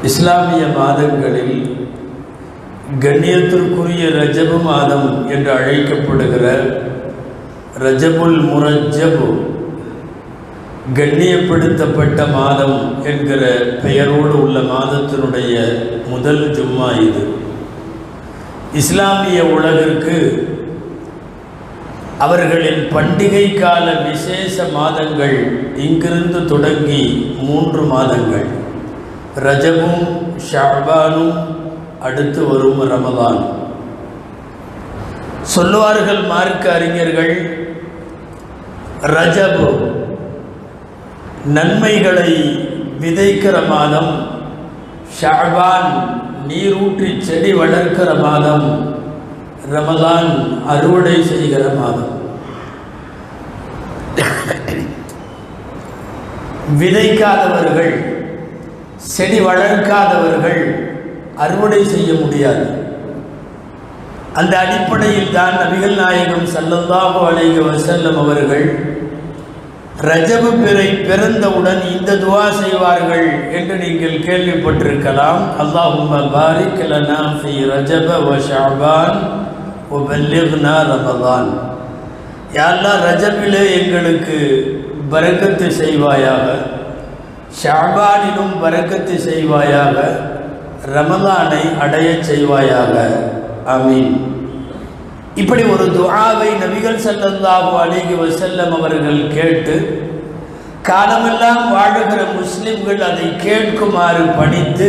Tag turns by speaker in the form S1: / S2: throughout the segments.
S1: இஸ்லாமிய மாதங்களில் கண்ணியத்திற்குரிய ரஜபு மாதம் என்று அழைக்கப்படுகிற ரஜபுல் முரஜபு கண்ணியப்படுத்தப்பட்ட மாதம் என்கிற பெயரோடு உள்ள மாதத்தினுடைய முதல் ஜும்மா இது இஸ்லாமிய உலகிற்கு அவர்களின் பண்டிகை கால விசேஷ மாதங்கள் இங்கிருந்து தொடங்கி மூன்று மாதங்கள் ரஜபும் ஷாபானும் அடுத்து வரும் ரமதான் சொல்லுவார்கள் மார்க்க அறிஞர்கள் ரஜபு நன்மைகளை விதைக்கிற மாதம் ஷாபான் நீரூற்றி செடி வளர்க்கிற மாதம் ரமதான் அறுவடை செய்கிற மாதம் விதைக்காதவர்கள் செடி வளர்க்காதவர்கள் அறுவடை செய்ய முடியாது அந்த அடிப்படையில் தான் நபிகள் நாயகம் சல்லல்லாஹு அலைஹி வஸல்லம் அவர்கள் ரஜபு பிறை பிறந்தவுடன் இந்த துவா செய்வார்கள் என்று நீங்கள் கேள்விப்பட்டிருக்கலாம் அல்லாஹும்ம பாரிக் லனா ஃபி ரஜப வ ஷஅபான் வ பல்லிக்னா ரமதான் யா அல்லாஹ் ரஜபிலே எங்களுக்கு பரக்கத்து செய்வாயாக ஷாபானிலும் பரக்கத்து செய்வாயாக ரமதானை அடையச் செய்வாயாக ஆமீன் இப்படி ஒரு துஆவை நபிகள் ஸல்லல்லாஹு அலைஹி வஸல்லம் அவர்கள் கேட்டு காலமெல்லாம் வாழுகிற முஸ்லிம்கள் அதை கேட்குமாறு பணித்து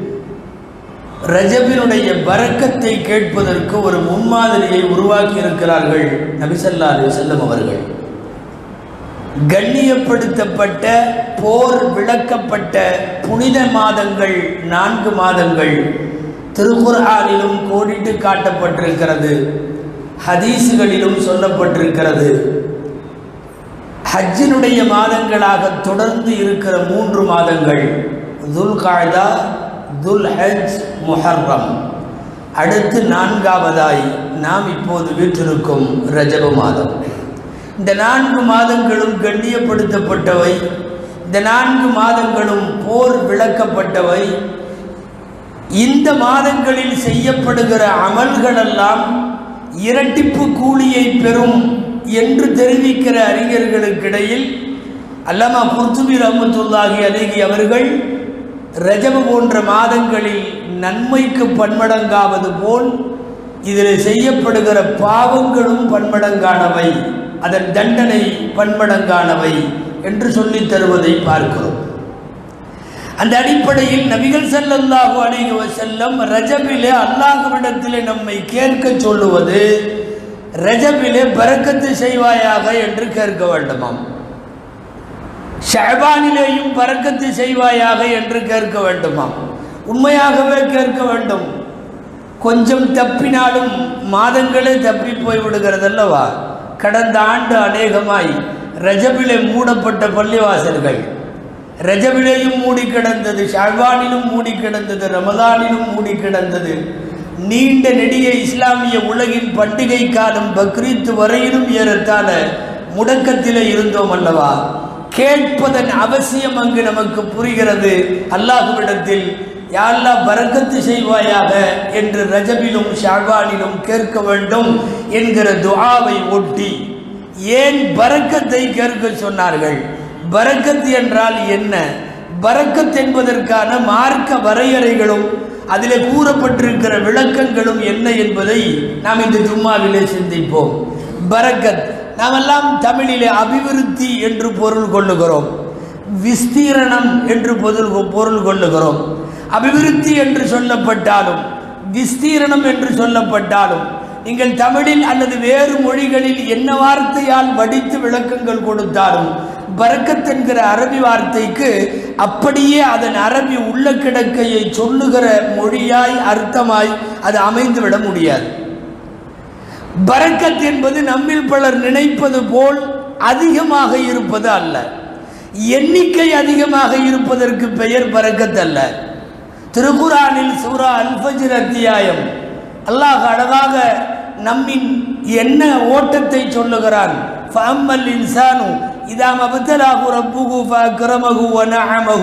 S1: ரஜபினுடைய பரக்கத்தை கேட்பதற்கு ஒரு முன்மாதிரியை உருவாக்கி இருக்கிறார்கள் நபிசல்லா அலி செல்லம் அவர்கள் கண்ணியப்படுத்தப்பட்ட போர் விளக்கப்பட்ட புனித மாதங்கள் நான்கு மாதங்கள் திருக்குர்ஆனிலும் கோடிட்டு காட்டப்பட்டிருக்கிறது ஹதீஸுகளிலும் சொல்லப்பட்டிருக்கிறது ஹஜ்ஜினுடைய மாதங்களாக தொடர்ந்து இருக்கிற மூன்று மாதங்கள் துல் காய்தா துல் ஹஜ் முஹர்ரம் அடுத்து நான்காவதாய் நாம் இப்போது வீற்றிருக்கும் ரஜப மாதம் இந்த நான்கு மாதங்களும் கண்ணியப்படுத்தப்பட்டவை இந்த நான்கு மாதங்களும் போர் விளக்கப்பட்டவை இந்த மாதங்களில் செய்யப்படுகிற அமல்களெல்லாம் இரட்டிப்பு கூலியை பெறும் என்று தெரிவிக்கிற அறிஞர்களுக்கிடையில் அல்லமா குர்துபி ரஹமத்துல்லாஹி அலிகி அவர்கள் ரஜப போன்ற மாதங்களில் நன்மைக்கு பன்மடங்காவது போல் இதில் செய்யப்படுகிற பாவங்களும் பன்மடங்கானவை அதன் தண்டனை பன்மடங்கானவை என்று சொல்லித் தருவதை பார்க்கிறோம் அந்த அடிப்படையில் நபிகள் ஸல்லல்லாஹு அலைஹி வஸல்லம் ரஜபிலே அல்லாஹ்விடத்திலே நம்மை கேட்க சொல்லுவது ரஜபிலே பரக்கத்து செய்வாயாக என்று கேட்க வேண்டுமாம் ஷஹபானிலேயும் பரக்கத்து செய்வாயாக என்று கேட்க வேண்டுமாம் உண்மையாகவே கேட்க வேண்டும் கொஞ்சம் தப்பினாலும் மாதங்களே தப்பி போய் விடுகிறதல்லவா கடந்த ஆண்டு அநேகமாய் ரஜபிலே மூடப்பட்ட பள்ளிவாசல்கள் ரஜபிலேயும் மூடி கிடந்தது ஷாழ்வானிலும் மூடி கிடந்தது ரமதானிலும் மூடி கிடந்தது நீண்ட நெடிய இஸ்லாமிய உலகின் பண்டிகை காலம் பக்ரீத் வரையிலும் ஏறத்தாழ முடக்கத்திலே இருந்தோம் அல்லவா கேட்பதன் அவசியம் அங்கு நமக்கு புரிகிறது அல்லாஹுவிடத்தில் யாழ்லா பரக்கத்து செய்வாயாக என்று ரஜபிலும் ஷாழ்வானிலும் கேட்க வேண்டும் என்கிற துஆவை ஒட்டி ஏன் பரக்கத்தை கேட்க சொன்னார்கள் பரக்கத் என்றால் என்ன பரக்கத் என்பதற்கான மார்க்க வரையறைகளும் அதில் கூறப்பட்டிருக்கிற விளக்கங்களும் என்ன என்பதை நாம் இந்த ஜும்மாவிலே சிந்திப்போம் பரக்கத் நாமெல்லாம் தமிழிலே அபிவிருத்தி என்று பொருள் கொள்ளுகிறோம் விஸ்தீரணம் என்று பொருள் பொருள் கொள்ளுகிறோம் அபிவிருத்தி என்று சொல்லப்பட்டாலும் விஸ்தீரணம் என்று சொல்லப்பட்டாலும் நீங்கள் தமிழில் அல்லது வேறு மொழிகளில் என்ன வார்த்தையால் வடித்து விளக்கங்கள் கொடுத்தாலும் பரக்கத் என்கிற அரபி வார்த்தைக்கு அப்படியே அதன் அரபி உள்ள கிடக்கையை சொல்லுகிற மொழியாய் அர்த்தமாய் அது அமைந்துவிட முடியாது பரக்கத் என்பது நம்மில் பலர் நினைப்பது போல் அதிகமாக இருப்பது அல்ல எண்ணிக்கை அதிகமாக இருப்பதற்கு பெயர் பரக்கத் அல்ல திருக்குறானில் சூரா அல்பஜிர் அத்தியாயம் அல்லாஹ் அழகாக நம்மின் என்ன ஓட்டத்தை சொல்லுகிறான் ஃபஅம்மல் இன்சானு இதா மபத்தலாஹு ரப்புஹு ஃபஅக்ரமஹு வ நஅமஹு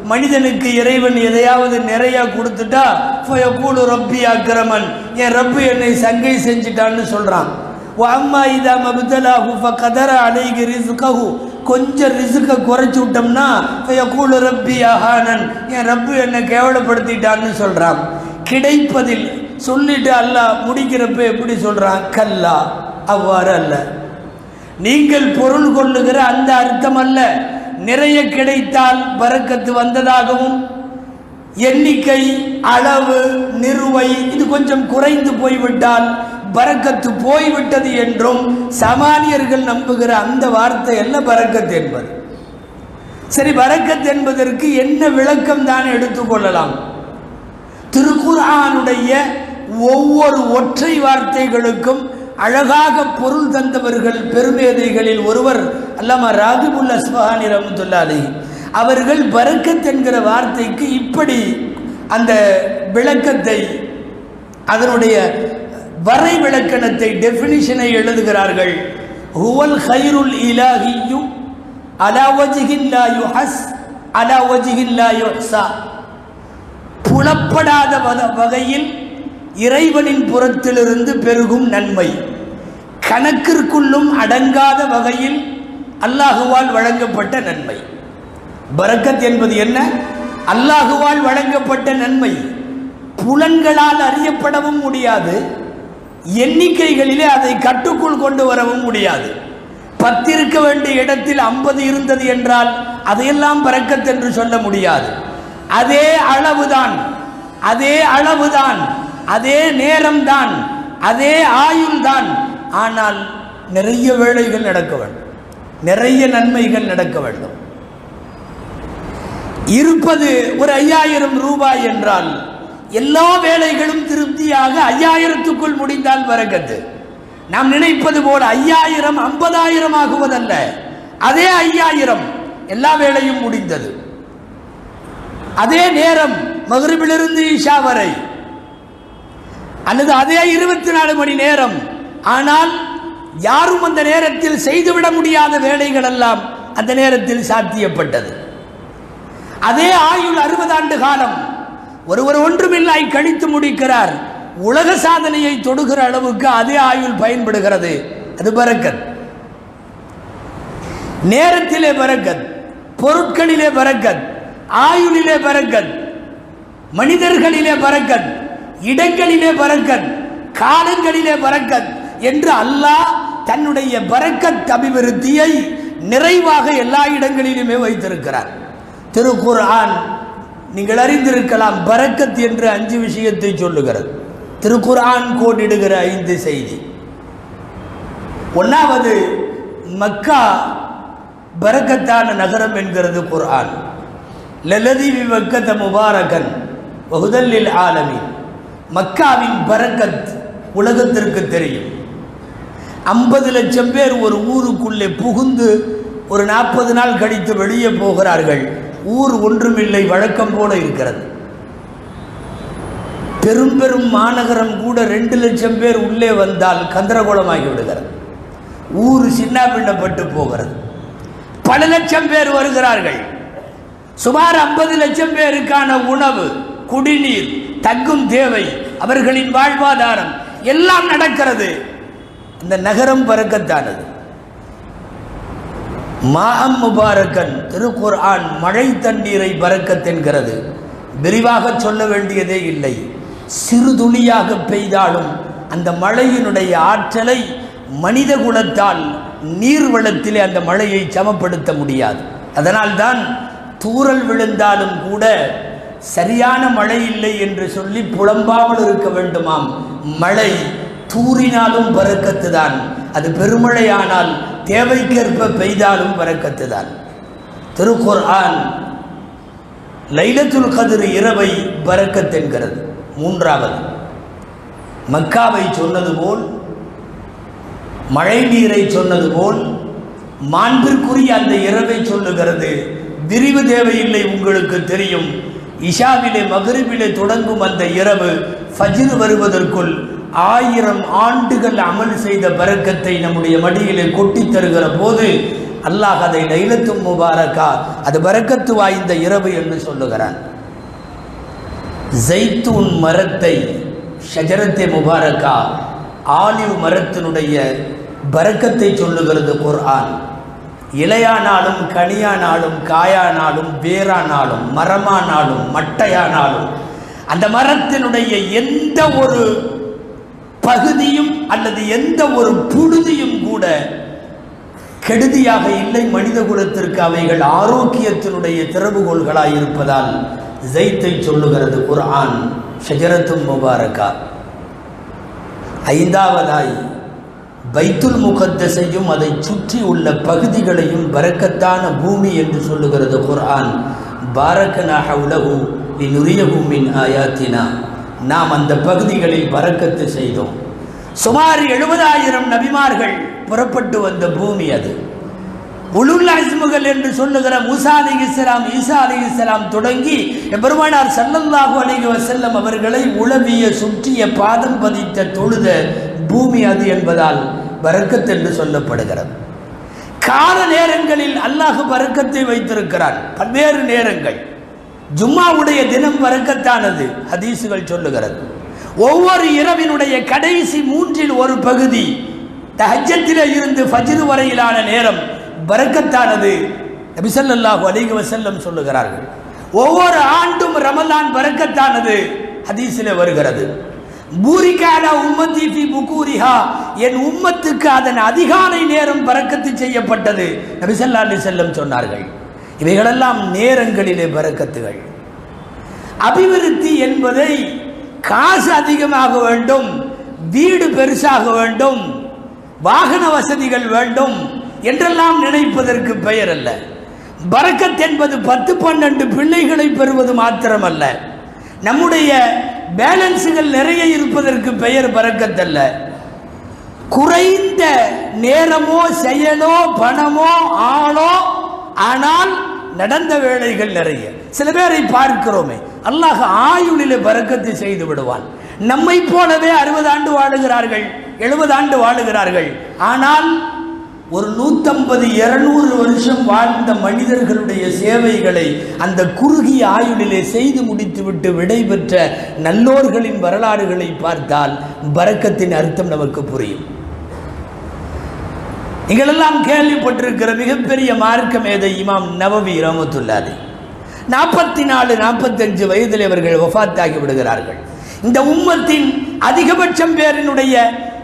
S1: மனிதனுக்கு இறைவன் எதையாவது நிறைய கொடுத்துட்டா ஃபயகூலு ரப்பி அக்ரமன் என் ரப்பு என்னை சங்கை செஞ்சிட்டான்னு சொல்றான் அம்மா இதா மபுதலாஹு ஃபகதர அலைஹி ரிஸ்கஹு கொஞ்சம் ரிசுக்கை குறைச்சி விட்டோம்னா ஃபயகூலு ரப்பி அஹானன் என் ரப்பு என்னை கேவலப்படுத்திட்டான்னு சொல்றான் கிடைப்பதில் சொல்லிட்டு அல்லாஹ் முடிக்கிறப்ப எப்படி சொல்றான் கல்லா அவ்வாறு அல்ல நீங்கள் பொருள் கொள்ளுகிற அந்த அர்த்தம் அல்ல நிறைய கிடைத்தால் பறக்கத்து வந்ததாகவும் எண்ணிக்கை அளவு நிறுவை இது கொஞ்சம் குறைந்து போய்விட்டால் பறக்கத்து போய்விட்டது என்றும் சாமானியர்கள் நம்புகிற அந்த வார்த்தை அல்ல பறக்கத்து என்பது சரி பறக்கத் என்பதற்கு என்ன விளக்கம் தான் எடுத்துக்கொள்ளலாம் திருக்குர்ஆனுடைய ஒவ்வொரு ஒற்றை வார்த்தைகளுக்கும் அழகாக பொருள் தந்தவர்கள் பெருமேதைகளில் ஒருவர் அல்லாமா ராகிபுல் அஸ்பஹானி ரஹமத்துல்லா அலைஹி அவர்கள் பரக்கத் என்கிற வார்த்தைக்கு இப்படி அந்த விளக்கத்தை அதனுடைய வரை விளக்கணத்தை டெஃபினிஷனை எழுதுகிறார்கள் ஹுவல் ஹைருல் இலாஹியு அலா வஜ்ஹின் லா யுஹஸ் அலா வஜ்ஹின் லா யுஹ்ஸா புலப்படாத வத- வகையில் இறைவனின் புறத்திலிருந்து பெருகும் நன்மை கணக்கிற்குள்ளும் அடங்காத வகையில் அல்லாஹுவால் வழங்கப்பட்ட நன்மை பரக்கத் என்பது என்ன அல்லாஹுவால் வழங்கப்பட்ட நன்மை புலன்களால் அறியப்படவும் முடியாது எண்ணிக்கைகளிலே அதை கட்டுக்குள் கொண்டு வரவும் முடியாது பத்திருக்க வேண்டிய இடத்தில் ஐம்பது இருந்தது என்றால் அதையெல்லாம் பறக்கத் என்று சொல்ல முடியாது அதே அளவுதான் அதே அளவுதான் அதே நேரம்தான் அதே ஆயுள்தான் ஆனால் நிறைய வேலைகள் நடக்க வேண்டும் நிறைய நன்மைகள் நடக்க வேண்டும் இருப்பது ஒரு ஐயாயிரம் ரூபாய் என்றால் எல்லா வேலைகளும் திருப்தியாக ஐயாயிரத்துக்குள் முடிந்தால் வரக்கத்து நாம் நினைப்பது போல ஐயாயிரம் ஐம்பதாயிரம் ஆகுவதல்ல அதே ஐயாயிரம் எல்லா வேலையும் முடிந்தது அதே நேரம் மகரிபிலிருந்து ஈஷா வரை அல்லது அதே இருபத்தி நாலு மணி நேரம் ஆனால் யாரும் அந்த நேரத்தில் செய்துவிட முடியாத வேலைகள் எல்லாம் அந்த நேரத்தில் சாத்தியப்பட்டது அதே ஆயுள் அறுபது ஆண்டு காலம் ஒருவர் ஒன்றுமில்லாய் கழித்து முடிக்கிறார் உலக சாதனையை தொடுகிற அளவுக்கு அதே ஆயுள் பயன்படுகிறது அது பரக்கத் நேரத்திலே பரக்கத் பொருட்களிலே பரக்கத் ஆயுளிலே பரக்கத் மனிதர்களிலே பரக்கத் இடங்களிலே பரக்கத் காலங்களிலே பரக்கத் என்று அல்லாஹ் தன்னுடைய பரக்கத் அபிவிருத்தியை நிறைவாக எல்லா இடங்களிலுமே வைத்திருக்கிறார் திருக்குர்ஆன் நீங்கள் அறிந்திருக்கலாம் பரக்கத் என்று அஞ்சு விஷயத்தை சொல்லுகிறது திருக்குர்ஆன் கோடிடுகிற ஐந்து செய்தி ஒன்றாவது மக்கா பரக்கத்தான நகரம் என்கிறது குர்ஆன் லலதி மக்கத்த முபாரகன் வகுதல்லில் ஆலமீன் மக்காவின் பரக்கத் உலகத்திற்கு தெரியும் ஐம்பது லட்சம் பேர் ஒரு ஊருக்குள்ளே புகுந்து ஒரு நாற்பது நாள் கழித்து வெளியே போகிறார்கள் ஊர் ஒன்றுமில்லை வழக்கம் போல இருக்கிறது பெரும் பெரும் மாநகரம் கூட ரெண்டு லட்சம் பேர் உள்ளே வந்தால் கந்தரகோலமாகி விடுகிறது ஊர் சின்னாபின்னப்பட்டு போகிறது பல லட்சம் பேர் வருகிறார்கள் சுமார் ஐம்பது லட்சம் பேருக்கான உணவு குடிநீர் தங்கும் தேவை அவர்களின் வாழ்வாதாரம் எல்லாம் நடக்கிறது இந்த நகரம் பறக்கத்தானது மாஹம் முபாரக்கன் திருக்குர்ஆன் மழை தண்ணீரை பறக்கத் என்கிறது விரிவாக சொல்ல வேண்டியதே இல்லை சிறு துளியாக பெய்தாலும் அந்த மழையினுடைய ஆற்றலை மனித குலத்தால் நீர்வளத்திலே அந்த மழையை சமப்படுத்த முடியாது அதனால்தான் தூறல் விழுந்தாலும் கூட சரியான மழை இல்லை என்று சொல்லி புலம்பாமல் இருக்க வேண்டுமாம் மழை தூறினாலும் பறக்கத்து தான் அது பெருமழையானால் தேவைக்கேற்ப பெய்தாலும் பறக்கத்து தான் திருக்குர்ஆன் லைலத்துல் கதிர் இரவை பறக்கத் என்கிறது மூன்றாவது மக்காவை சொன்னது போல் மழை நீரை சொன்னது போல் மாண்பிற்குரிய அந்த இரவை சொல்லுகிறது விரிவு தேவையில்லை உங்களுக்கு தெரியும் இஷாவிலே மகரிபிலே தொடங்கும் அந்த இரவு ஃபஜ்ர் வருவதற்குள் ஆயிரம் ஆண்டுகள் அமல் செய்த பரக்கத்தை நம்முடைய மடியிலே கொட்டித் தருகிற போது அல்லாஹ் அதை லைலத்தும் முபாரக்கா அது பரக்கத்து வாய்ந்த இரவு என்று சொல்லுகிறான் ஜைத்தூன் மரத்தை ஷஜரத்தை முபாரக்கா ஆலிவ் மரத்தினுடைய பரக்கத்தை சொல்லுகிறது குர்ஆன் இலையானாலும் கனியானாலும் காயானாலும் வேரானாலும் மரமானாலும் மட்டையானாலும் அந்த மரத்தினுடைய எந்த ஒரு பகுதியும் அல்லது எந்த ஒரு புழுதியும் கூட கெடுதியாக இல்லை மனித குலத்திற்கு அவைகள் ஆரோக்கியத்தினுடைய திறவுகோள்களாய் இருப்பதால் ஜெய்த்தை சொல்லுகிறது குர்ஆன் ஷஜரத்தும் முபாரக்கா ஐந்தாவதாய் பைத்துல் முகத்தஸையும் அதை சுற்றி உள்ள பகுதிகளையும் பரக்கத்தான பூமி என்று சொல்லுகிறது குர்ஆன் பாரக்கனாக உலகு இந்நுரியகு மின் ஆயாத்தினா நாம் அந்த பகுதிகளில் பரக்கத்து செய்தோம் சுமார் எழுபதாயிரம் நபிமார்கள் புறப்பட்டு வந்த பூமி அது உலுல் அஸ்முகள் என்று சொல்லுகிற மூசா அலி இஸ்லாம் ஈசா அலி இஸ்லாம் தொடங்கி பெருமானார் சல்லல்லாஹு அலைஹி வஸல்லம் அவர்களை உளவிய சுற்றிய பாதம் பதித்த தொழுத பூமி அது என்பதால் பரக்கத் என்று சொல்லப்படுகிறது கால நேரங்களில் அல்லாஹ் பரக்கத்தை வைத்திருக்கிறான் பல்வேறு நேரங்கள் ஜும்மாவுடைய தினம் பரக்கத்தானது ஹதீசுகள் சொல்லுகிறது ஒவ்வொரு இரவினுடைய கடைசி மூன்றில் ஒரு பகுதி தஹஜத்திலே இருந்து ஃபஜ்ர் வரையிலான நேரம் பரக்கத்தானது நபிசல்லாஹு அலைஹி வஸல்லம் சொல்லுகிறார்கள் ஒவ்வொரு ஆண்டும் ரமலான் பரக்கத்தானது ஹதீஸில் வருகிறது பூரிக்கான உம்மத்தி ஃபி புகூரிஹா என் உம்மத்துக்கு அதன் அதிகாலை நேரம் பரக்கத்து செய்யப்பட்டது நபிசல்லா அலி செல்லம் சொன்னார்கள் இவைகளெல்லாம் நேரங்களிலே பரக்கத்துகள் அபிவிருத்தி என்பதை காசு அதிகமாக வேண்டும் வீடு பெருசாக வேண்டும் வாகன வசதிகள் வேண்டும் என்றெல்லாம் நினைப்பதற்கு பெயர் அல்ல பரக்கத் என்பது பத்து பன்னெண்டு பிள்ளைகளை பெறுவது மாத்திரமல்ல நம்முடைய பேலன்ஸுகள் நிறைய இருப்பதற்கு பெயர் பரக்கத் அல்ல குறைந்த நேரமோ செயலோ பணமோ ஆளோ ஆனால் நடந்த வேலைகள் நிறைய சில பேரை பார்க்கிறோமே அல்லாஹ் ஆயுளிலே பறக்கத்தை செய்து விடுவான் நம்மை போலவே அறுபது ஆண்டு வாழுகிறார்கள் எழுபது ஆண்டு வாழுகிறார்கள் ஆனால் ஒரு நூற்றம்பது இருநூறு வருஷம் வாழ்ந்த மனிதர்களுடைய சேவைகளை அந்த குறுகிய ஆயுளிலே செய்து முடித்துவிட்டு விடைபெற்ற நல்லோர்களின் வரலாறுகளை பார்த்தால் பரக்கத்தின் அர்த்தம் நமக்கு புரியும் நீங்களெல்லாம் கேள்விப்பட்டிருக்கிற மிகப்பெரிய மார்க்க மேதை இமாம் நவவி ரமத்துல்லாதி நாற்பத்தி நாலு நாற்பத்தஞ்சு வயதில் அவர்கள் வஃத்தாகி விடுகிறார்கள் இந்த உம்மத்தின் அதிகபட்சம் பேரினுடைய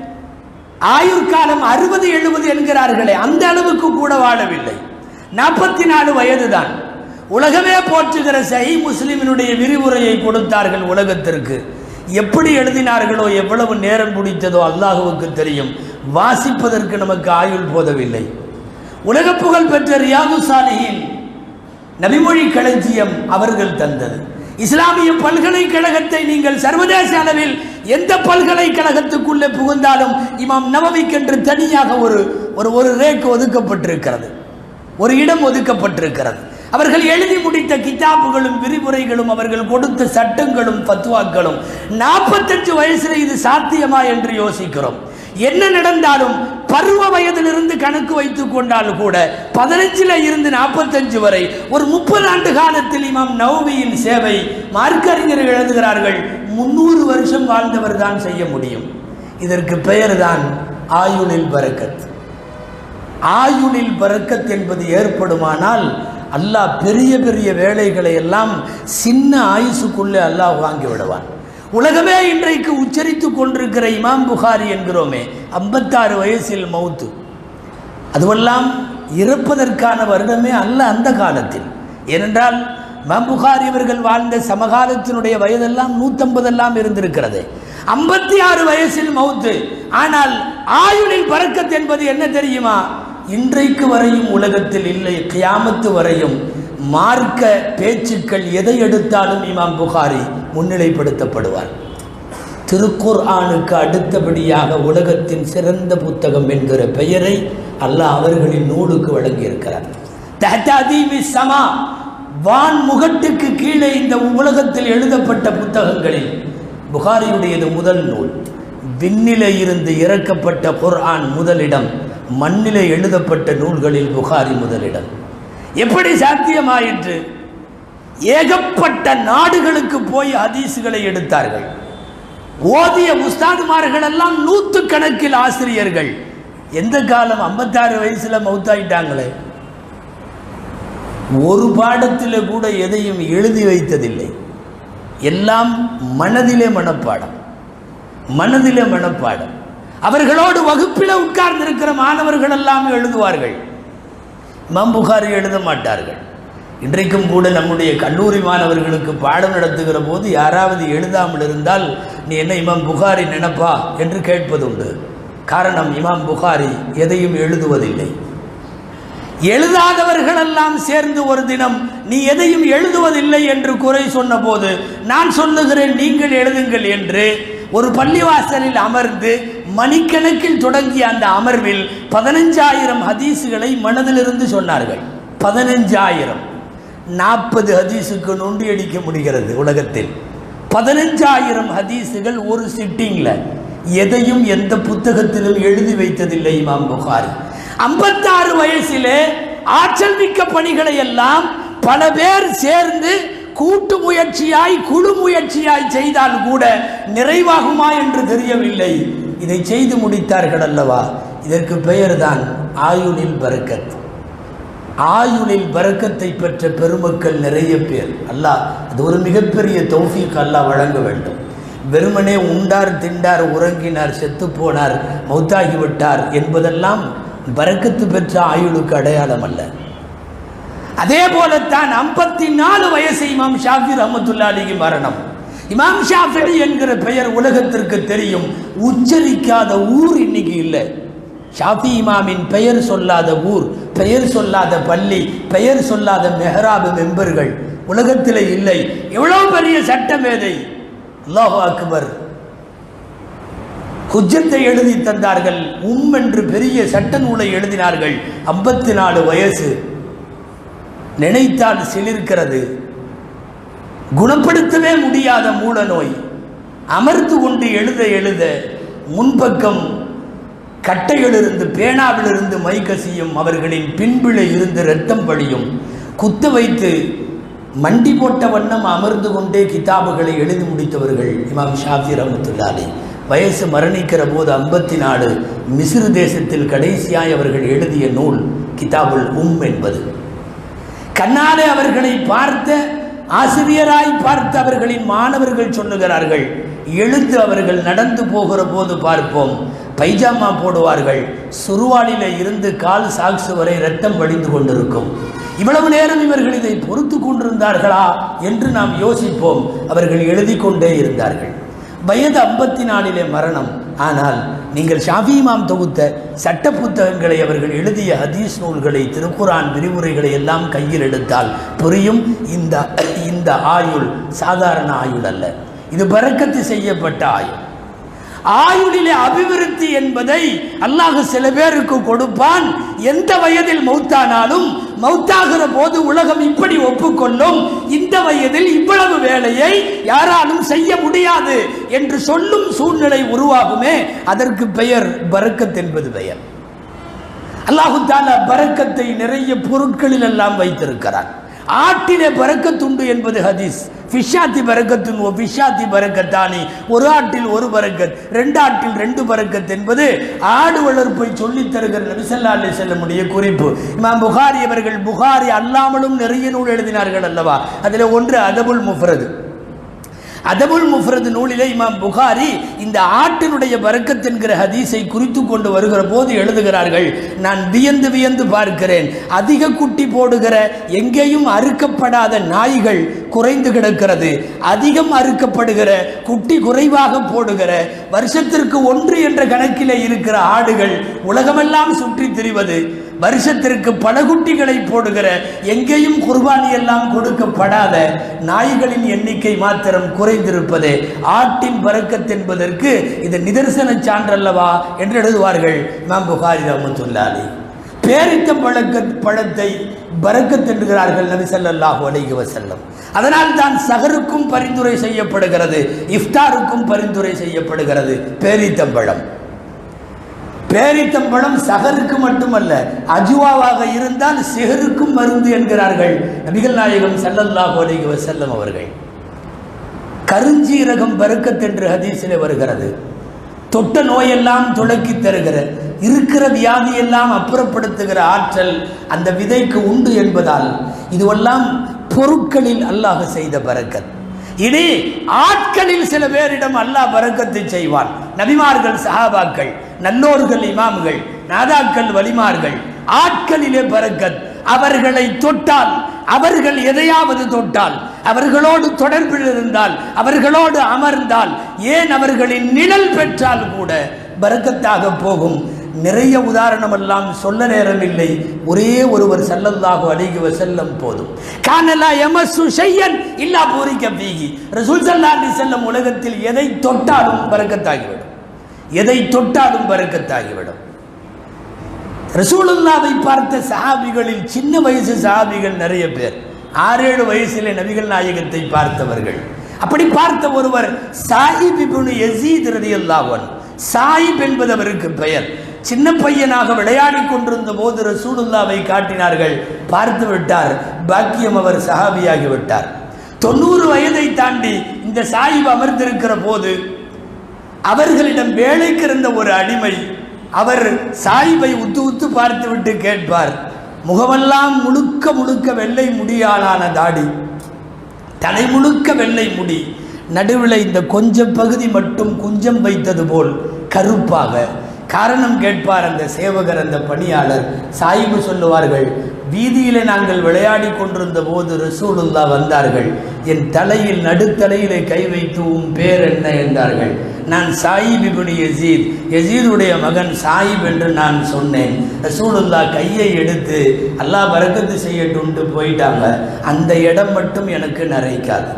S1: ஆயுட்காலம் அறுபது எழுபது என்கிறார்களே அந்த அளவுக்கு கூட வாழவில்லை நாற்பத்தி நாலு வயதுதான் உலகமே போற்றுகிற சஹி முஸ்லிமினுடைய விரிவுரையை கொடுத்தார்கள் உலகத்திற்கு எப்படி எழுதினார்களோ எவ்வளவு நேரம் பிடித்ததோ அல்லாஹுவுக்கு தெரியும் வாசிப்பதற்கு நமக்கு ஆயுள் போதவில்லை உலக புகழ் பெற்ற ரியாது சாலியின் நபிமொழி களஞ்சியம் அவர்கள் தந்தது இஸ்லாமிய பல்கலைக்கழகத்தை நீங்கள் சர்வதேச அளவில் எந்த பல்கலைக்கழகத்துக்குள்ளே புகுந்தாலும் இமாம் நவவிக்கென்று தனியாக ஒரு ஒரு ஒரு ரேக் ஒதுக்கப்பட்டிருக்கிறது ஒரு இடம் ஒதுக்கப்பட்டிருக்கிறது அவர்கள் எழுதி முடித்த கிதாபுகளும் விரிவுரைகளும் அவர்கள் கொடுத்த சட்டங்களும் பத்துவாக்களும் நாற்பத்தஞ்சு வயசுல இது சாத்தியமா என்று யோசிக்கிறோம் என்ன நடந்தாலும் பருவ வயதிலிருந்து கணக்கு வைத்துக் கொண்டால் கூட பதினஞ்சுல இருந்து நாற்பத்தஞ்சு வரை ஒரு முப்பது ஆண்டு காலத்தில் இமாம் நவவியின் சேவை மார்க்கறிஞர்கள் எழுதுகிறார்கள் முன்னூறு வருஷம் வாழ்ந்தவர் தான் செய்ய முடியும் இதற்கு பெயர்தான் ஆயுளில் பரக்கத் ஆயுளில் பரக்கத் என்பது ஏற்படுமானால் அல்லாஹ் பெரிய பெரிய வேலைகளை எல்லாம் சின்ன ஆயுசுக்குள்ளே அல்லாஹ் வாங்கி விடுவான் உலகமே இன்றைக்கு உச்சரித்து கொண்டிருக்கிற இமாம் புகாரி என்கிறோமே ஐம்பத்தாறு வயசில் மௌத்து அதுவெல்லாம் இறப்பதற்கான வருடமே அல்ல அந்த காலத்தில் ஏனென்றால் இமாம் புகாரி இவர்கள் வாழ்ந்த சமகாலத்தினுடைய வயதெல்லாம் நூற்றம்பதெல்லாம் இருந்திருக்கிறது ஐம்பத்தி ஆறு வயசில் மௌத்து ஆனால் ஆயுளில் பறக்கத் என்பது என்ன தெரியுமா இன்றைக்கு வரையும் உலகத்தில் இல்லை கியாமத்து வரையும் மார்க்க பேச்சுக்கள் எதை எடுத்தாலும் இமாம் புகாரி முன்னிலைப்படுத்தப்படுவார் திருக்குர் ஆணுக்கு அடுத்தபடியாக உலகத்தின் சிறந்த புத்தகம் என்கிற பெயரை அல்லாஹ் அவர்களின் நூலுக்கு வழங்கியிருக்கிறார் தஹ்தாதீமி சமா வான் முகட்டுக்கு கீழே இந்த உலகத்தில் எழுதப்பட்ட புத்தகங்களில் புகாரியுடையது முதல் நூல் விண்ணிலே இருந்து இறக்கப்பட்ட குர்ஆன் முதலிடம் மண்ணிலே எழுதப்பட்ட நூல்களில் புகாரி முதலிடம் எப்படி சாத்தியமாயிற்று ஏகப்பட்ட நாடுகளுக்கு போய் ஹதீஸுகளை எடுத்தார்கள் ஓதிய உஸ்தாதுமார்கள் எல்லாம் நூற்று கணக்கில் ஆசிரியர்கள் எந்த காலம் ஐம்பத்தாறு வயசுல மௌத்தாயிட்டாங்களே ஒரு பாடத்தில் கூட எதையும் எழுதி வைத்ததில்லை எல்லாம் மனதிலே மனப்பாடம் மனதிலே மனப்பாடம் அவர்களோடு வகுப்பில் உட்கார்ந்திருக்கிற மாணவர்கள் எல்லாம் எழுதுவார்கள் இமாம் புகாரி எழுத மாட்டார்கள் இன்றைக்கும் கூட நம்முடைய கல்லூரி மாணவர்களுக்கு பாடம் நடத்துகிற போது யாராவது எழுதாமல் இருந்தால் நீ என்ன இமாம் புகாரி நினைப்பா என்று கேட்பதுண்டு காரணம் இமாம் புகாரி எதையும் எழுதுவதில்லை எழுதாதவர்களெல்லாம் சேர்ந்து ஒரு தினம் நீ எதையும் எழுதுவதில்லை என்று குறை சொன்னபோது நான் சொல்லுகிறேன் நீங்கள் எழுதுங்கள் என்று ஒரு பள்ளிவாசலில் அமர்ந்து மணிக்கணக்கில் தொடங்கிய அந்த அமர்வில் பதினஞ்சாயிரம் ஹதீஸுகளை மனதிலிருந்து சொன்னார்கள் பதினஞ்சாயிரம் நாற்பது ஹதீஸுக்கு நொண்டி அடிக்க முடிகிறது உலகத்தில் பதினஞ்சாயிரம் ஹதீஸுகள் ஒரு சிட்டிங்கில் எதையும் எந்த புத்தகத்திலும் எழுதி வைத்ததில்லை இமாம் புகாரி ஐம்பத்தாறு வயசிலே ஆற்றல் மிக்க பணிகளை எல்லாம் பல பேர் சேர்ந்து கூட்டு முயற்சியாய் குழு முயற்சியாய் செய்தால் கூட நிறைவாகுமா என்று தெரியவில்லை இதை செய்து முடித்தார்கள் அல்லவா இதற்கு பெயர்தான் ஆயுளில் பரக்கத் ஆயுளில் பரக்கத்தை பெற்ற பெருமக்கள் நிறைய பேர் அல்லாஹ் அது ஒரு மிகப்பெரிய தௌஃபீக் அல்லாஹ் வழங்க வேண்டும் வெறுமனே உண்டார் திண்டார் உறங்கினார் செத்து போனார் மௌத்தாகிவிட்டார் என்பதெல்லாம் பரக்கத்து பெற்ற ஆயுளுக்கு அடையாளம் அல்ல அதே போலத்தான் ஐம்பத்தி நாலு வயசு இமாம் ஷாஃபி ரஹமத்துல்லா அலிக்கு மரணம் இமாம் ஷாஃபி என்கிற பெயர் உலகத்திற்கு தெரியும் உச்சரிக்காத ஊர் இன்னைக்கு இல்லை ஷாஃபி இமாமின் பெயர் சொல்லாத ஊர் பெயர் சொல்லாத பள்ளி பெயர் சொல்லாத மெஹராபு மெம்பர்கள் உலகத்தில் இல்லை எவ்வளவு பெரிய சட்டமேதை அல்லாஹு அக்பர் ஹுஜத்தை எழுதி தந்தார்கள் உம் என்று பெரிய சட்ட நூலை எழுதினார்கள் ஐம்பத்தி நாலு வயசு நினைத்தால் சிலிர்க்கிறது குணப்படுத்தவே முடியாத மூல நோய் அமர்ந்து கொண்டு எழுத எழுத முன்பக்கம் கட்டையிலிருந்து பேனாவிலிருந்து மைகசியும் அவர்களின் பின்பிழை இருந்து இரத்தம் வழியும் குத்து வைத்து மண்டி போட்ட வண்ணம் அமர்ந்து கொண்டே கிதாபுகளை எழுதி முடித்தவர்கள் இமாம் ஷாஃபி ரஹமத்துல்லாலே வயசு மரணிக்கிற போது ஐம்பத்தி நாலு மிஸ்ரு தேசத்தில் கடைசியாய் அவர்கள் எழுதிய நூல் கிதாபுல் உம் என்பது கண்ணாலே அவர்களை பார்த்த ஆசிரியராய் பார்த்த அவர்களின் மாணவர்கள் சொல்லுகிறார்கள் எழுந்து அவர்கள் நடந்து போகிற போது பார்ப்போம் பைஜாமா போடுவார்கள் சுருவாலில இருந்து கால் சாக்ஸு வரை ரத்தம் வடிந்து கொண்டிருக்கும் இவ்வளவு நேரம் இவர்கள் இதை பொறுத்து கொண்டிருந்தார்களா என்று நாம் யோசிப்போம் அவர்கள் எழுதி கொண்டே இருந்தார்கள் வயது ஐம்பத்தி நாலிலே மரணம் ஆனால் நீங்கள் ஷாஃபி இமாம் தொகுத்த சட்ட புத்தகங்களை அவர்கள் எழுதிய ஹதீஸ் நூல்களை திருக்குரான் விரிவுரைகளை எல்லாம் கையில் எடுத்தால் புரியும் இந்த இந்த ஆயுள் சாதாரண ஆயுள் அல்ல இது பறக்கத்து செய்யப்பட்ட ஆயுள் ஆயுளிலே அபிவிருத்தி என்பதை அல்லாஹ் சில பேருக்கு கொடுப்பான் எந்த வயதில் மௌத்தானாலும் மௌத்தாகிற போது உலகம் இப்படி ஒப்புக்கொள்ளும் இந்த வயதில் இவ்வளவு வேலையை யாராலும் செய்ய முடியாது என்று சொல்லும் சூழ்நிலை உருவாகுமே அதற்கு பெயர் பரக்கத் என்பது பெயர் அல்லாஹு தாலா பரக்கத்தை நிறைய பொருட்களில் எல்லாம் வைத்திருக்கிறார் ஆட்டிலே பரக்கத்துண்டு என்பது ஹதீஸ் ஃபிஷாத்தி பரக்கத்துன் ஓ ஃபிஷாத்தி பரக்கத்தானி ஒரு ஆட்டில் ஒரு பரக்கத் ரெண்டு ஆட்டில் ரெண்டு பரக்கத் என்பது ஆடு வளர்ப்பை சொல்லித் தருகிற நபிசல்லா அலி செல்லமுடைய குறிப்பு இமாம் புகாரி அவர்கள் புகாரி அல்லாமலும் நிறைய நூல் எழுதினார்கள் அல்லவா அதில் ஒன்று அதபுல் முஃப்ரது அதபுல் முஃப்ரது நூலிலே இமாம் புகாரி இந்த ஆட்டினுடைய பரக்கத் என்கிற ஹதீஸை குறித்து கொண்டு வருகிற போது எழுதுகிறார்கள் நான் வியந்து வியந்து பார்க்கிறேன் அதிக குட்டி போடுகிற எங்கேயும் அறுக்கப்படாத நாய்கள் குறைந்து கிடக்கிறது அதிகம் அறுக்கப்படுகிற குட்டி குறைவாக போடுகிற வருஷத்திற்கு ஒன்று என்ற கணக்கிலே இருக்கிற ஆடுகள் உலகமெல்லாம் சுற்றி திரிவது வருஷத்திற்கு பல குட்டிகளை போடுகிற எங்கேயும் குர்பானி எல்லாம் கொடுக்கப்படாத நாய்களின் எண்ணிக்கை மாத்திரம் குறைந்திருப்பது ஆட்டின் பறக்கத் என்பதற்கு இது நிதர்சன சான்றல்லவா என்று எழுதுவார்கள் இமாம் புகாரி ரஹமத்துல்லாலி பேரித்த பழக்க பழத்தை பரக்கத் என்கிறார்கள் நபி ஸல்லல்லாஹு அலைஹி வஸல்லம் அதனால் தான் சகருக்கும் பரிந்துரை செய்யப்படுகிறது இஃப்தாருக்கும் பரிந்துரை செய்யப்படுகிறது பேரித்தம்பழம் பேரித்தம்பழம் சகருக்கு மட்டுமல்ல அஜுவாவாக இருந்தால் சிகருக்கும் மருந்து என்கிறார்கள் நபிகள் நாயகம் ஸல்லல்லாஹு அலைஹி வஸல்லம் அவர்கள் கருஞ்சீரகம் பருக்கத் என்று ஹதீஸில் வருகிறது தொட்ட நோயெல்லாம் துளக்கி தருகிற இருக்கிற வியாதியெல்லாம் அப்புறப்படுத்துகிற ஆற்றல் அந்த விதைக்கு உண்டு என்பதால் இதுவெல்லாம் பொருட்களில் அல்லாஹ் செய்த பரக்கத் இனி ஆட்களில் சில பேரிடம் அல்லாஹ் பரக்கத்தை செய்வான் நபிமார்கள் சஹாபாக்கள் நல்லோர்கள் இமாம்கள் நாதாக்கள் வலிமார்கள் ஆட்களிலே பரக்கத் அவர்களை தொட்டால் அவர்கள் எதையாவது தொட்டால் அவர்களோடு தொடர்பில் இருந்தால் அவர்களோடு அமர்ந்தால் ஏன் அவர்களின் நிழல் பெற்றால் கூட பரக்கத்தாக போகும் நிறைய உதாரணம் எல்லாம் சொல்ல நேரமில்லை ஒரே ஒருவர் சல்லல்லாஹு அலைஹி வஸல்லம் போதும் கானலா எமசு ஷையன் இல்லா பூரிக்க பீகி ரசூல் ஸல்லல்லாஹு அலைஹி வஸல்லம் உலகத்தில் எதை தொட்டாலும் பரக்கத்தாகிவிடும் எதை தொட்டாலும் பரக்கத்தாகிவிடும் ரசூலுல்லாவை பார்த்த சஹாபிகளில் சின்ன வயசு சஹாபிகள் நிறைய பேர் ஆறேழு வயசிலே நபிகள் நாயகத்தை பார்த்தவர்கள் அப்படி பார்த்த ஒருவர் சாயிப் இப்னு யசீத் ரலியல்லாஹு அன்ஹு சாயிப் என்பது அவருக்கு பெயர் சின்ன பையனாக விளையாடி கொண்டிருந்த போது ரசூலுல்லாவை காட்டினார்கள் பார்த்து விட்டார் பாக்கியம் அவர் சஹாபியாகி விட்டார் தொண்ணூறு வயதை தாண்டி இந்த சாயிப் அமர்ந்திருக்கிற போது அவர்களிடம் வேலைக்கு இருந்த ஒரு அடிமை அவர் சாயிபை உத்து உத்து பார்த்துவிட்டு கேட்பார் முகமெல்லாம் முழுக்க முழுக்க வெள்ளை முடியாலான தாடி தலை முழுக்க வெள்ளை முடி நடுவில் இந்த கொஞ்ச பகுதி மட்டும் குஞ்சம் வைத்தது போல் கருப்பாக காரணம் கேட்பார் அந்த சேவகர் அந்த பணியாளர் சாயிபு சொல்லுவார்கள் வீதியிலே நாங்கள் விளையாடி கொண்டிருந்த போது ரசூலுல்லா வந்தார்கள் என் தலையில் நடுத்தலையிலே கை வைத்து உன் பேர் என்ன என்றார்கள் நான் சாயிப் இப்னு யசீத் யசீதுடைய மகன் சாயிப் என்று நான் சொன்னேன் ரசூலுல்லா கையை எடுத்து அல்லாஹ் பரக்கத்து செய்யட்டும்ட்டு போயிட்டாங்க அந்த இடம் மட்டும் எனக்கு நரைக்காது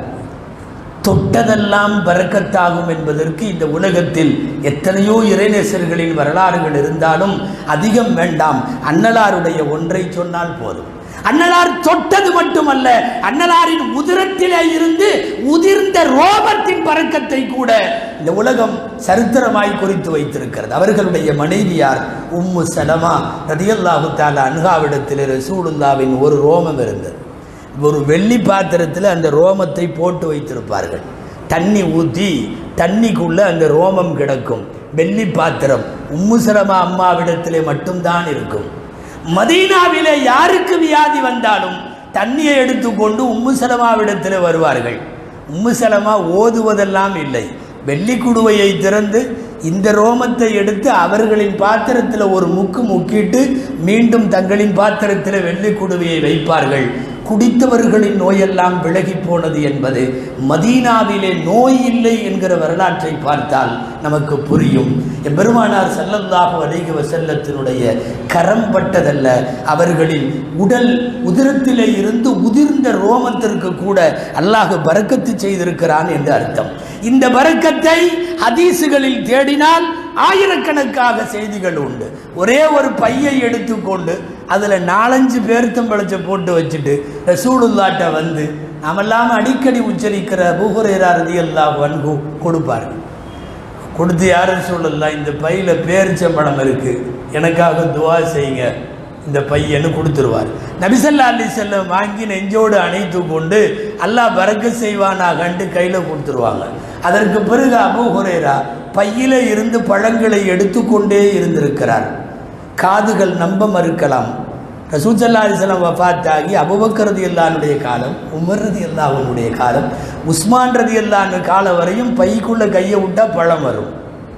S1: தொட்டதெல்லாம் பறக்கத்தாகும் என்பதற்கு இந்த உலகத்தில் எத்தனையோ இறைநேசர்களின் வரலாறுகள் இருந்தாலும் அதிகம் வேண்டாம் அன்னலாருடைய ஒன்றை சொன்னால் போதும் அன்னலார் தொட்டது மட்டுமல்ல அன்னலாரின் உதிரத்திலே இருந்து உதிர்ந்த ரோபத்தின் பறக்கத்தை கூட இந்த உலகம் சரித்திரமாய் குறித்து வைத்திருக்கிறது அவர்களுடைய மனைவியார் உம்மு சலமா ரதியல்லாஹு தாலா அன்ஹாவிடத்தில் ரசூலுல்லாவின் ஒரு ரோமம் இருந்தது ஒரு வெள்ளி பாத்திரத்தில் அந்த ரோமத்தை போட்டு வைத்திருப்பார்கள் தண்ணி ஊற்றி தண்ணிக்குள்ளே அந்த ரோமம் கிடக்கும் வெள்ளி பாத்திரம் உம்முசலமா அம்மாவிடத்திலே மட்டும்தான் இருக்கும் மதீனாவிலே யாருக்கு வியாதி வந்தாலும் தண்ணியை எடுத்துக்கொண்டு உம்முசலமாவிடத்தில் வருவார்கள் உம்முசலமா ஓதுவதெல்லாம் இல்லை வெள்ளி குடுவையை திறந்து இந்த ரோமத்தை எடுத்து அவர்களின் பாத்திரத்தில் ஒரு முக்கு முக்கிட்டு மீண்டும் தங்களின் பாத்திரத்தில் வெள்ளி குடுவையை வைப்பார்கள் குடித்தவர்களின் நோயெல்லாம் விலகி போனது என்பது மதீனாவிலே நோய் இல்லை என்கிற வரலாற்றை பார்த்தால் நமக்கு புரியும் எம்பெருமானார் செல்லல்லாஹு அலைஹி வஸல்லத்தினுடைய கரம் பட்டதல்ல அவர்களின் உடல் உதிரத்திலே இருந்து உதிர்ந்த ரோமத்திற்கு கூட அல்லாஹ் பரக்கத்து செய்திருக்கிறான் என்று அர்த்தம் இந்த பரக்கத்தை ஹதீசுகளில் தேடினால் ஆயிரக்கணக்காக செய்திகள் உண்டு ஒரே ஒரு பையை எடுத்துக்கொண்டு அதில் நாலஞ்சு பேர்த்தம்பழச்ச போட்டு வச்சுட்டு ரசூலுல்லாட்ட வந்து நாமெல்லாம் அடிக்கடி உச்சரிக்கிற பூகுரேரா ரதியல்லா வன்கு கொடுப்பார்கள் கொடுத்து யாரும் சொல்லலாம் இந்த பையில் பேரிச்சம்பழம் இருக்குது எனக்காக துவா செய்யுங்க இந்த பையன்னு கொடுத்துருவார் நபிசல்லா அலி செல்லம் வாங்கி நெஞ்சோடு அணைத்து கொண்டு அல்லாஹ் பறக்க செய்வானா கண்டு கையில் கொடுத்துருவாங்க அதற்கு பிறகு அபு ஹுரேரா பையில இருந்து பழங்களை எடுத்துக்கொண்டே இருந்திருக்கிறார் காதுகள் நம்ப மறுக்கலாம் ரசூசல்லா அலிஸ்லாம் வஃபாத்தாகி அபுபக்கர் ரதி அல்லானுடைய காலம் உமர் ரதி அல்லாஹனுடைய காலம் உஸ்மான் ரதி அல்லான்னு காலம் வரையும் பைக்குள்ளே கையை விட்டால் பழம் வரும்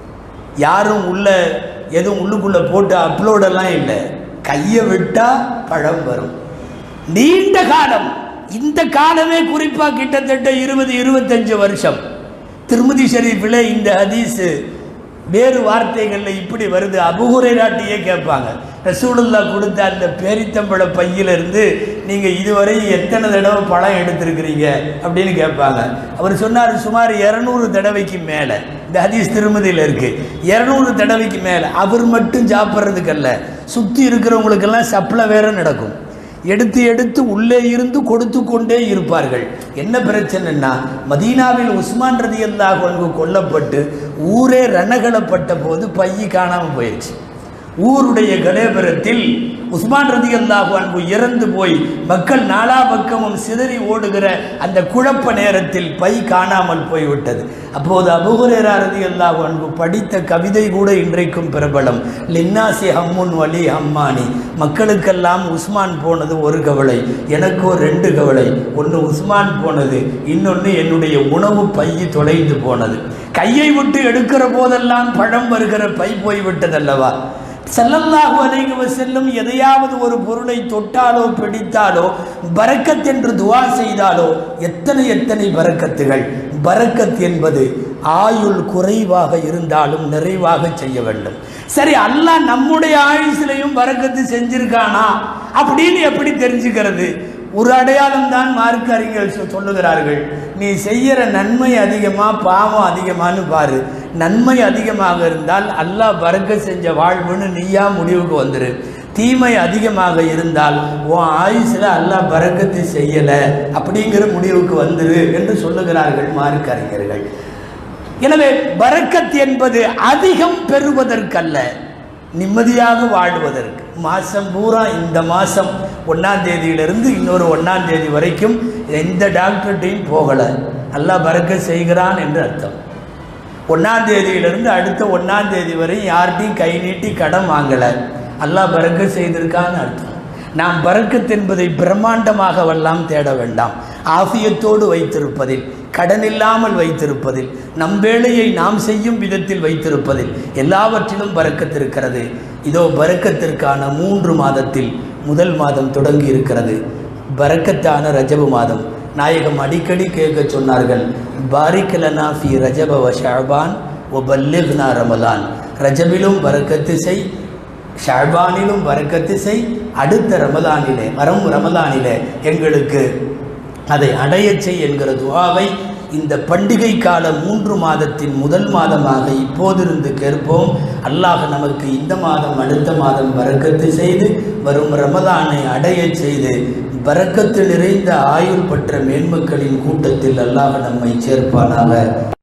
S1: யாரும் உள்ள எதுவும் உள்ளுக்குள்ளே போட்டு அப்லோடெல்லாம் இல்லை கையை விட்டால் பழம் வரும் நீண்ட காலம் இந்த காலமே குறிப்பாக கிட்டத்தட்ட இருபது இருபத்தஞ்சு வருஷம் திருமதி ஷரீஃபில் இந்த ஹதீஸு வேறு வார்த்தைகளில் இப்படி வருது அபுகுரைராட்டியே கேட்பாங்க ரசூலுல்லா கொடுத்த அந்த பேரித்தம்பழ பையிலிருந்து நீங்கள் இதுவரை எத்தனை தடவை பழம் எடுத்திருக்கிறீங்க அப்படின்னு கேட்பாங்க அவர் சொன்னார் சுமார் இரநூறு தடவைக்கு மேலே இந்த ஹதீஸ் திருமதியில் இருக்குது இரநூறு தடவைக்கு மேலே அவர் மட்டும் சாப்பிட்றதுக்கல்ல சுற்றி இருக்கிறவங்களுக்கெல்லாம் சப்ளை வேற நடக்கும் எடுத்து எடுத்து உள்ளே இருந்து கொடுத்து கொண்டே இருப்பார்கள் என்ன பிரச்சனைன்னா மதீனாவில் உஸ்மான் ரதி அல்லாஹ் கொல்லப்பட்டு ஊரே ரணகலப்பட்ட போது பைய காணாமல் போயிடுச்சு ஊருடைய கலேபரத்தில் உஸ்மான் ரதி அல்லாஹு அன்பு இறந்து போய் மக்கள் நாலா பக்கமும் சிதறி ஓடுகிற அந்த குழப்ப நேரத்தில் பை காணாமல் போய்விட்டது அப்போது அபுகுரேரா ரதி அல்லாஹு அன்பு படித்த கவிதை கூட இன்றைக்கும் பிரபலம் லின்னாசி ஹம்முன் வலி ஹம்மானி மக்களுக்கெல்லாம் உஸ்மான் போனது ஒரு கவலை எனக்கு ஒரு ரெண்டு கவலை ஒன்று உஸ்மான் போனது இன்னொன்று என்னுடைய உணவு பைய தொலைந்து போனது கையை விட்டு எடுக்கிற போதெல்லாம் பழம் வருகிற பை போய்விட்டதல்லவா செல்லல்லாஹு அலைஹி வஸல்லம் எதையாவது ஒரு பொருளை தொட்டாலோ பிடித்தாலோ பரக்கத் என்று துவா செய்தாலோ எத்தனை எத்தனை பரக்கத்துகள் பரக்கத் என்பது ஆயுள் குறைவாக இருந்தாலும் நிறைவாக செய்ய வேண்டும் சரி அல்லாஹ் நம்முடைய ஆயுசிலையும் பரக்கத்து செஞ்சிருக்கானா அப்படின்னு எப்படி தெரிஞ்சுக்கிறது ஒரு அடையாளம் தான் மார்க்க அறிஞர்கள் சொ- சொல்லுகிறார்கள் நீ செய்யற நன்மை அதிகமா பாவம் அதிகமான்னு பாரு நன்மை அதிகமாக இருந்தால் அல்லாஹ் பறக்க செஞ்ச வாழ்வுன்னு நீயா முடிவுக்கு வந்துரு தீமை அதிகமாக இருந்தால் உன் ஆயுசில் அல்லாஹ் பறக்கத்து செய்யலை அப்படிங்கிற முடிவுக்கு வந்துரு என்று சொல்லுகிறார்கள் மார்க்க அறிஞர்கள் எனவே பரக்கத் என்பது அதிகம் பெறுவதற்கல்ல நிம்மதியாக வாழ்வதற்கு மாதம் பூரா இந்த மாதம் ஒன்றாம் தேதியிலிருந்து இன்னொரு ஒன்றாம் தேதி வரைக்கும் எந்த டாக்டர்கிட்டையும் போகலை அல்லாஹ் பறக்க செய்கிறான் என்று அர்த்தம் ஒன்றாம் தேதியிலிருந்து அடுத்த ஒன்றாம் தேதி வரை யார்கிட்டையும் கை நீட்டி கடன் வாங்கலை அல்லாஹ் பறக்க செய்திருக்கான்னு அர்த்தம் நாம் பறக்கத் என்பதை பிரம்மாண்டமாகவெல்லாம் தேட வேண்டாம் ஆஃபியத்தோடு வைத்திருப்பதில் கடன் இல்லாமல் வைத்திருப்பதில் நம் வேலையை நாம் செய்யும் விதத்தில் வைத்திருப்பதில் எல்லாவற்றிலும் பறக்கத்திருக்கிறது இதோ பறக்கத்திற்கான மூன்று மாதத்தில் முதல் மாதம் தொடங்கி இருக்கிறது பறக்கத்தான ரஜபு மாதம் நாயகம் அடிக்கடி கேட்க சொன்னார்கள் பாரிக்கலனா ஃபி ரஜப வ ஷாபான் ஒ பல்லிக்னா ரமலான் ரஜபிலும் பறக்கத்து செய் ஷாபானிலும் பறக்கத்து செய் அடுத்த ரமலானிலே வரும் ரமலானிலே எங்களுக்கு அதை அடையச் செய் என்கிற துவாவை இந்த பண்டிகை கால மூன்று மாதத்தின் முதல் மாதமாக இப்போதிருந்து கேட்போம் அல்லாஹ் நமக்கு இந்த மாதம் அடுத்த மாதம் பறக்கத்து செய்து வரும் ரமலானை அடையச் செய்து பறக்கத்து நிறைந்த ஆயுள் பெற்ற மேன்மக்களின் கூட்டத்தில் அல்லாஹ் நம்மை சேர்ப்பானாக